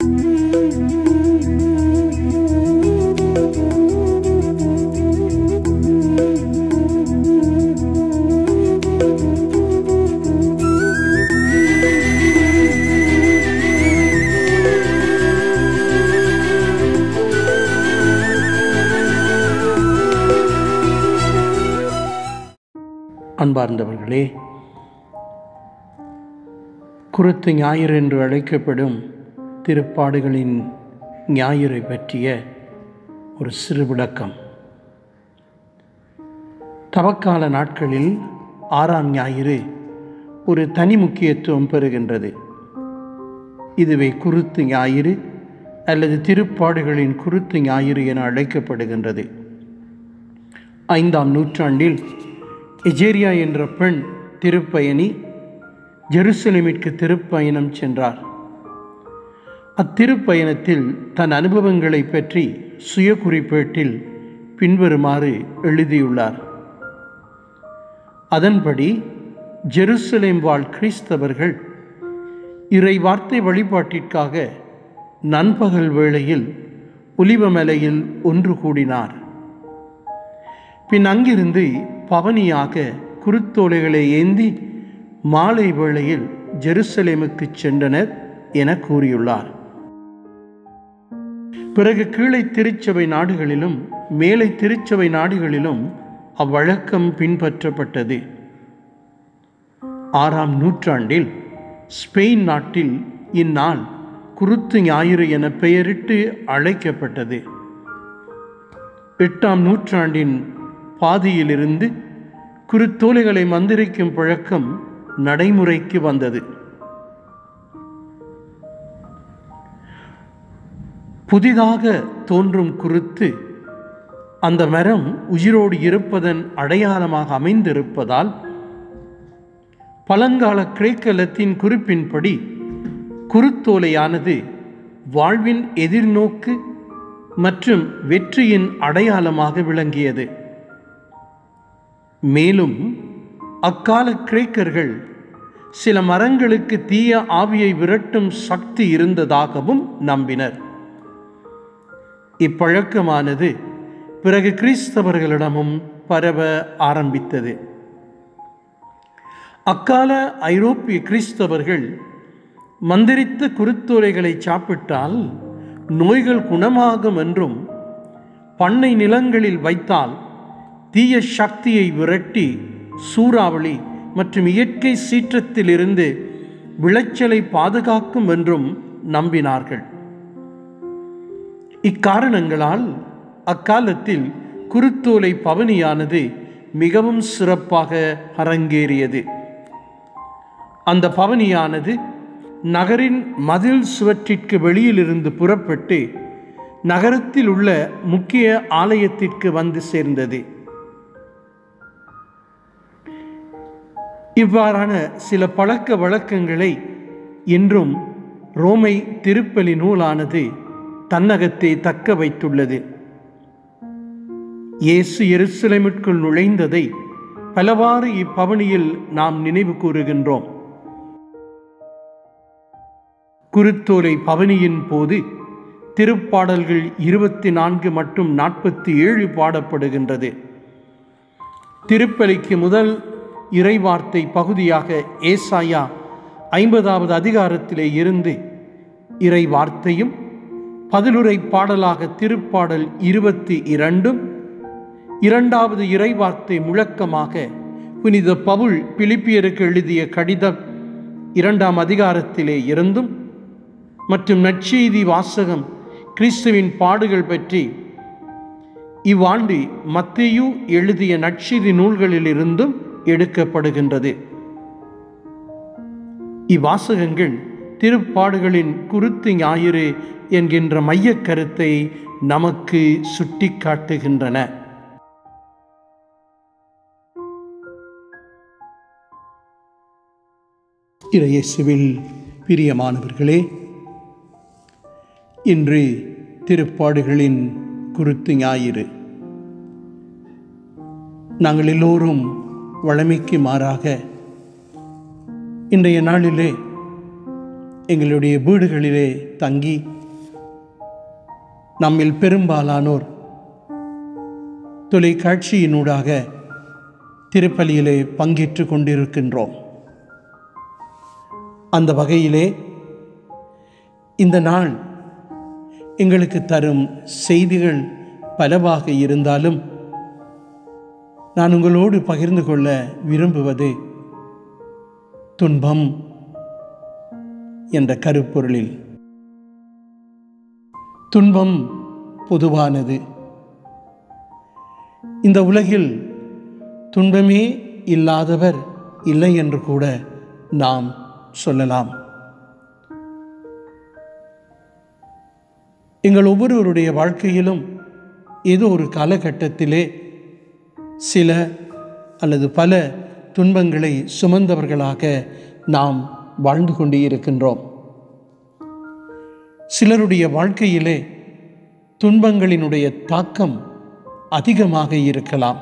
அன்பார்ந்தவர்களே குருத்து ஞாயிறு என்று அழைக்கப்படும் திருப்பாடுகளின் ஞாயிறை பற்றிய ஒரு சிறு விளக்கம் தவக்கால நாட்களில் ஆறாம் ஞாயிறு ஒரு தனி முக்கியத்துவம் பெறுகின்றது இதுவே குருத்து ஞாயிறு அல்லது திருப்பாடுகளின் குருத்து ஞாயிறு என அழைக்கப்படுகின்றது ஐந்தாம் நூற்றாண்டில் எஜேரியா என்ற பெண் திருப்பயணி ஜெருசலேமிற்கு திருப்பயணம் சென்றார் அத்திருப்பயணத்தில் தன் அனுபவங்களை பற்றி சுய குறிப்பேட்டில் பின்வருமாறு எழுதியுள்ளார் அதன்படி ஜெருசலேம் வாழ் கிறிஸ்தவர்கள் இறை வார்த்தை வழிபாட்டிற்காக நண்பகல் வேளையில் ஒலிவமலையில் ஒன்று கூடினார் பின் அங்கிருந்து பவனியாக குருத்தோலைகளை ஏந்தி மாலை வேளையில் ஜெருசலேமுக்கு சென்றனர் என கூறியுள்ளார் பிறகு கீழே திருச்சபை நாடுகளிலும் மேலை திருச்சபை நாடுகளிலும் அவ்வழக்கம் பின்பற்றப்பட்டது ஆறாம் நூற்றாண்டில் ஸ்பெயின் நாட்டில் இந்நாள் குருத்து ஞாயிறு என பெயரிட்டு அழைக்கப்பட்டது எட்டாம் நூற்றாண்டின் பாதியிலிருந்து குருத்தோலைகளை மந்திரிக்கும் பழக்கம் நடைமுறைக்கு வந்தது புதிதாக தோன்றும் குருத்து அந்த மரம் உயிரோடு இருப்பதன் அடையாளமாக அமைந்திருப்பதால் பழங்கால கிரேக்க லத்தீன் குறிப்பின்படி குருத்தோலையானது வாழ்வின் எதிர்நோக்கு மற்றும் வெற்றியின் அடையாளமாக விளங்கியது மேலும் அக்கால கிரேக்கர்கள் சில மரங்களுக்கு தீய ஆவியை விரட்டும் சக்தி இருந்ததாகவும் நம்பினர் இப்பழக்கமானது பிறகு கிறிஸ்தவர்களிடமும் பரவ ஆரம்பித்தது அக்கால ஐரோப்பிய கிறிஸ்தவர்கள் மந்திரித்த குருத்தோலைகளை சாப்பிட்டால் நோய்கள் குணமாகும் என்றும் பண்ணை நிலங்களில் வைத்தால் தீய சக்தியை விரட்டி சூறாவளி மற்றும் இயற்கை சீற்றத்திலிருந்து விளைச்சலை பாதுகாக்கும் என்றும் நம்பினார்கள் இக்காரணங்களால் அக்காலத்தில் குருத்தோலை பவனியானது மிகவும் சிறப்பாக அரங்கேறியது அந்த பவனியானது நகரின் மதில் சுவற்றிற்கு வெளியிலிருந்து புறப்பட்டு நகரத்தில் உள்ள முக்கிய ஆலயத்திற்கு வந்து சேர்ந்தது இவ்வாறான சில பழக்க வழக்கங்களை இன்றும் ரோமை திருப்பலி நூலானது தன்னகத்தே தக்க வைத்துள்ளது இயேசு எருசலேமிற்குள் நுழைந்ததை பலவாறு இப்பவனியில் நாம் நினைவு கூறுகின்றோம் குருத்தோலை பவனியின் போது திருப்பாடல்கள் இருபத்தி நான்கு மற்றும் நாற்பத்தி ஏழு பாடப்படுகின்றது திருப்பலிக்கு முதல் இறைவார்த்தை பகுதியாக ஏசாயா ஐம்பதாவது அதிகாரத்திலே இருந்து இறை வார்த்தையும் பதிலுரை பாடலாக திருப்பாடல் இருபத்தி இரண்டும் இரண்டாவது இறைவார்த்தை முழக்கமாக புனித பவுல் பிலிப்பியருக்கு எழுதிய கடிதம் இரண்டாம் அதிகாரத்திலே இருந்தும் மற்றும் நற்செய்தி வாசகம் கிறிஸ்துவின் பாடுகள் பற்றி இவ்வாண்டு மத்தேயு எழுதிய நற்செய்தி நூல்களிலிருந்தும் எடுக்கப்படுகின்றது இவ்வாசகங்கள் திருப்பாடுகளின் குருத்து ஞாயிறு என்கின்ற மையக் கருத்தை நமக்கு சுட்டிக்காட்டுகின்றன இறையேசுவில் பிரியமானவர்களே இன்று திருப்பாடுகளின் குருத்து ஞாயிறு நாங்கள் எல்லோரும் வழமைக்கு மாறாக இன்றைய நாளிலே எங்களுடைய வீடுகளிலே தங்கி நம்மில் பெரும்பாலானோர் தொலைக்காட்சியினூடாக திருப்பலியிலே பங்கேற்று கொண்டிருக்கின்றோம் அந்த வகையிலே இந்த நாள் எங்களுக்கு தரும் செய்திகள் பலவாக இருந்தாலும் நான் உங்களோடு பகிர்ந்து கொள்ள விரும்புவது துன்பம் என்ற கருப்பொருளில் துன்பம் பொதுவானது இந்த உலகில் துன்பமே இல்லாதவர் இல்லை என்று கூட நாம் சொல்லலாம் எங்கள் ஒவ்வொருவருடைய வாழ்க்கையிலும் ஏதோ ஒரு காலகட்டத்திலே சில அல்லது பல துன்பங்களை சுமந்தவர்களாக நாம் வாழ்ந்து கொண்டே இருக்கின்றோம் சிலருடைய வாழ்க்கையிலே துன்பங்களினுடைய தாக்கம் அதிகமாக இருக்கலாம்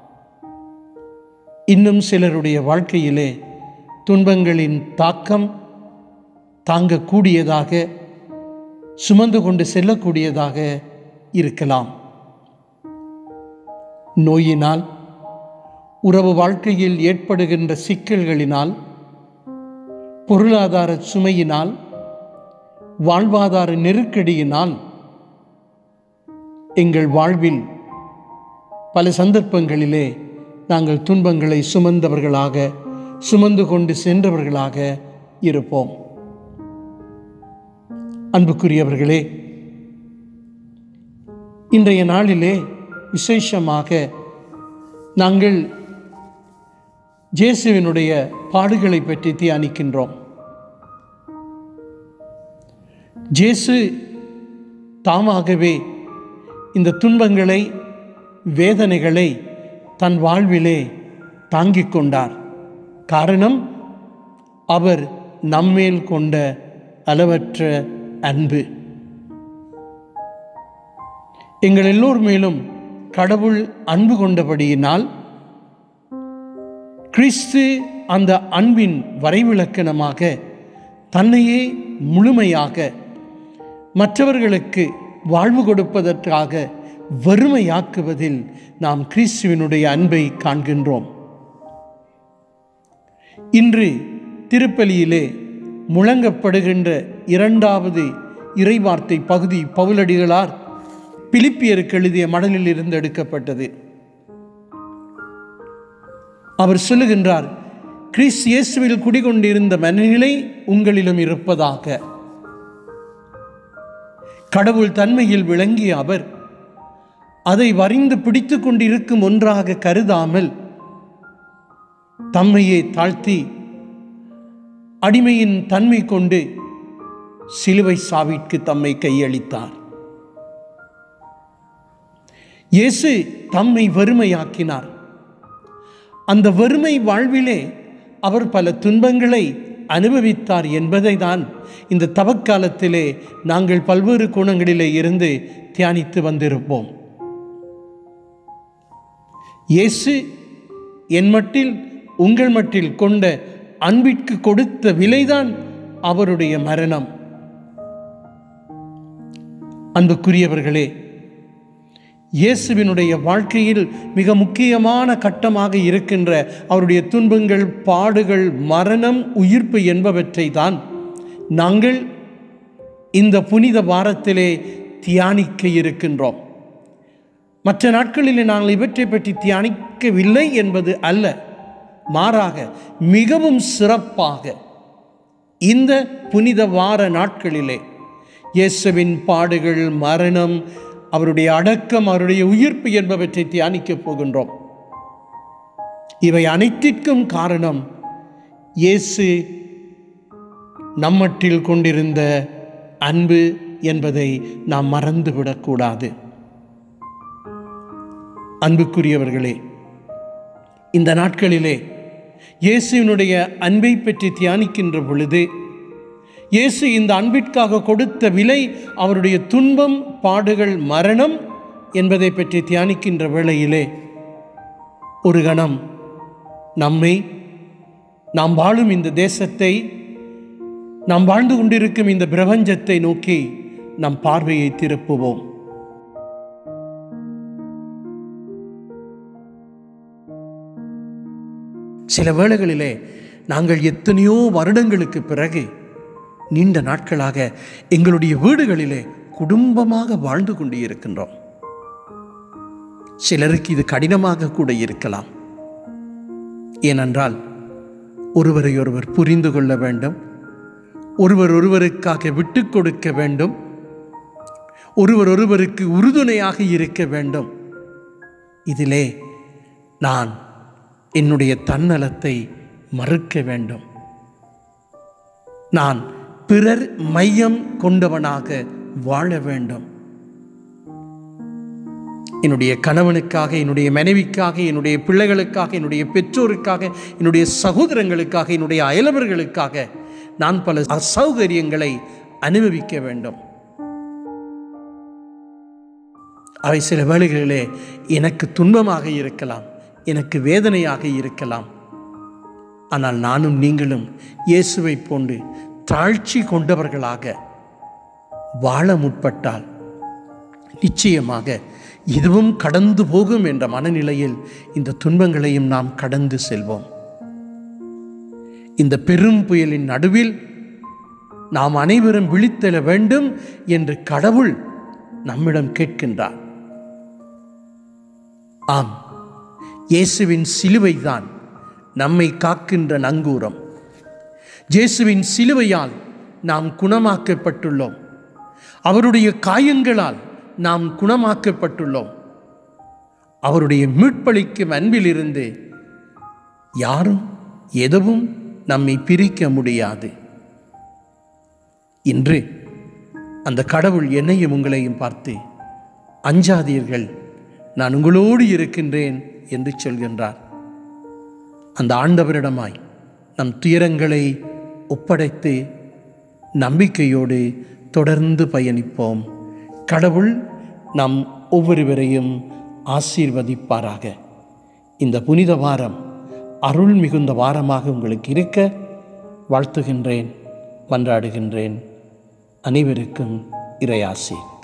இன்னும் சிலருடைய வாழ்க்கையிலே துன்பங்களின் தாக்கம் தாங்கக்கூடியதாக சுமந்து கொண்டு செல்லக்கூடியதாக இருக்கலாம் நோயினால் உறவு வாழ்க்கையில் ஏற்படுகின்ற சிக்கல்களினால் பொருளாதார சுமையினால் வாழ்வாதார நெருக்கடியினால் எங்கள் வாழ்வில் பல சந்தர்ப்பங்களிலே நாங்கள் துன்பங்களை சுமந்தவர்களாக சுமந்து கொண்டு சென்றவர்களாக இருப்போம் அன்புக்குரியவர்களே இன்றைய நாளிலே விசேஷமாக நாங்கள் ஜேசுவினுடைய பாடுகளை பற்றி தியானிக்கின்றோம் ஜேசு தாமாகவே இந்த துன்பங்களை வேதனைகளை தன் வாழ்விலே தாங்கிக் கொண்டார் காரணம் அவர் நம்மேல் கொண்ட அளவற்ற அன்பு எங்கள் எல்லோர் மேலும் கடவுள் அன்பு கொண்டபடியினால் கிறிஸ்து அந்த அன்பின் வரைவிலக்கணமாக தன்னையே முழுமையாக மற்றவர்களுக்கு வாழ்வு கொடுப்பதற்காக வறுமையாக்குவதில் நாம் கிறிஸ்துவினுடைய அன்பை காண்கின்றோம் இன்று திருப்பலியிலே முழங்கப்படுகின்ற இரண்டாவது இறைவார்த்தை பகுதி பவுலடிகளார் பிலிப்பியருக்கு எழுதிய மடலில் இருந்து எடுக்கப்பட்டது அவர் சொல்லுகின்றார் கிறிஸ் இயேசுவில் குடிகொண்டிருந்த மனநிலை உங்களிலும் இருப்பதாக கடவுள் தன்மையில் விளங்கிய அவர் அதை வரிந்து பிடித்து கொண்டிருக்கும் ஒன்றாக கருதாமல் தம்மையே தாழ்த்தி அடிமையின் தன்மை கொண்டு சிலுவை சாவிற்கு தம்மை கையளித்தார் இயேசு தம்மை வறுமையாக்கினார் அந்த வறுமை வாழ்விலே அவர் பல துன்பங்களை அனுபவித்தார் என்பதை தான் இந்த தவக்காலத்திலே நாங்கள் பல்வேறு கோணங்களிலே இருந்து தியானித்து வந்திருப்போம் இயேசு என் மட்டில் உங்கள் மட்டில் கொண்ட அன்பிற்கு கொடுத்த விலைதான் அவருடைய மரணம் அன்புக்குரியவர்களே இயேசுவினுடைய வாழ்க்கையில் மிக முக்கியமான கட்டமாக இருக்கின்ற அவருடைய துன்பங்கள் பாடுகள் மரணம் உயிர்ப்பு என்பவற்றை தான் நாங்கள் இந்த புனித வாரத்திலே தியானிக்க இருக்கின்றோம் மற்ற நாட்களிலே நாங்கள் இவற்றை பற்றி தியானிக்கவில்லை என்பது அல்ல மாறாக மிகவும் சிறப்பாக இந்த புனித வார நாட்களிலே இயேசுவின் பாடுகள் மரணம் அவருடைய அடக்கம் அவருடைய உயிர்ப்பு என்பவற்றை தியானிக்கப் போகின்றோம் இவை அனைத்திற்கும் காரணம் இயேசு நம்மட்டில் கொண்டிருந்த அன்பு என்பதை நாம் மறந்துவிடக்கூடாது அன்புக்குரியவர்களே இந்த நாட்களிலே இயேசுவினுடைய அன்பை பற்றி தியானிக்கின்ற பொழுது இயேசு இந்த அன்பிற்காக கொடுத்த விலை அவருடைய துன்பம் பாடுகள் மரணம் என்பதை பற்றி தியானிக்கின்ற வேளையிலே ஒரு கணம் நம்மை நாம் வாழும் இந்த தேசத்தை நாம் வாழ்ந்து கொண்டிருக்கும் இந்த பிரபஞ்சத்தை நோக்கி நம் பார்வையை திருப்புவோம் சில வேளைகளிலே நாங்கள் எத்தனையோ வருடங்களுக்கு பிறகு நீண்ட நாட்களாக எங்களுடைய வீடுகளிலே குடும்பமாக வாழ்ந்து கொண்டு இருக்கின்றோம் சிலருக்கு இது கடினமாக கூட இருக்கலாம் ஏனென்றால் ஒருவரை ஒருவர் புரிந்து கொள்ள வேண்டும் ஒருவர் ஒருவருக்காக விட்டு கொடுக்க வேண்டும் ஒருவர் ஒருவருக்கு உறுதுணையாக இருக்க வேண்டும் இதிலே நான் என்னுடைய தன்னலத்தை மறுக்க வேண்டும் நான் பிறர் மையம் கொண்டவனாக வாழ வேண்டும் என்னுடைய கணவனுக்காக என்னுடைய மனைவிக்காக என்னுடைய பிள்ளைகளுக்காக என்னுடைய பெற்றோருக்காக என்னுடைய சகோதரங்களுக்காக என்னுடைய அயலவர்களுக்காக நான் பல அசௌகரியங்களை அனுபவிக்க வேண்டும் அவை சில வேளைகளிலே எனக்கு துன்பமாக இருக்கலாம் எனக்கு வேதனையாக இருக்கலாம் ஆனால் நானும் நீங்களும் இயேசுவை போன்று தாழ்ச்சி கொண்டவர்களாக வாழ முற்பட்டால் நிச்சயமாக இதுவும் கடந்து போகும் என்ற மனநிலையில் இந்த துன்பங்களையும் நாம் கடந்து செல்வோம் இந்த பெரும் புயலின் நடுவில் நாம் அனைவரும் விழித்தெழ வேண்டும் என்று கடவுள் நம்மிடம் கேட்கின்றார் ஆம் இயேசுவின் சிலுவைதான் நம்மை காக்கின்ற நங்கூரம் இயேசுவின் சிலுவையால் நாம் குணமாக்கப்பட்டுள்ளோம் அவருடைய காயங்களால் நாம் குணமாக்கப்பட்டுள்ளோம் அவருடைய மீட்பளிக்கும் அன்பிலிருந்து யாரும் எதுவும் நம்மை பிரிக்க முடியாது இன்று அந்த கடவுள் என்னையும் உங்களையும் பார்த்து அஞ்சாதீர்கள் நான் உங்களோடு இருக்கின்றேன் என்று சொல்கின்றார் அந்த ஆண்டவரிடமாய் நம் துயரங்களை ஒப்படைத்து நம்பிக்கையோடு தொடர்ந்து பயணிப்போம் கடவுள் நம் ஒவ்வொருவரையும் ஆசீர்வதிப்பாராக இந்த புனித வாரம் அருள் மிகுந்த வாரமாக உங்களுக்கு இருக்க வாழ்த்துகின்றேன் மன்றாடுகின்றேன் அனைவருக்கும் இறையாசி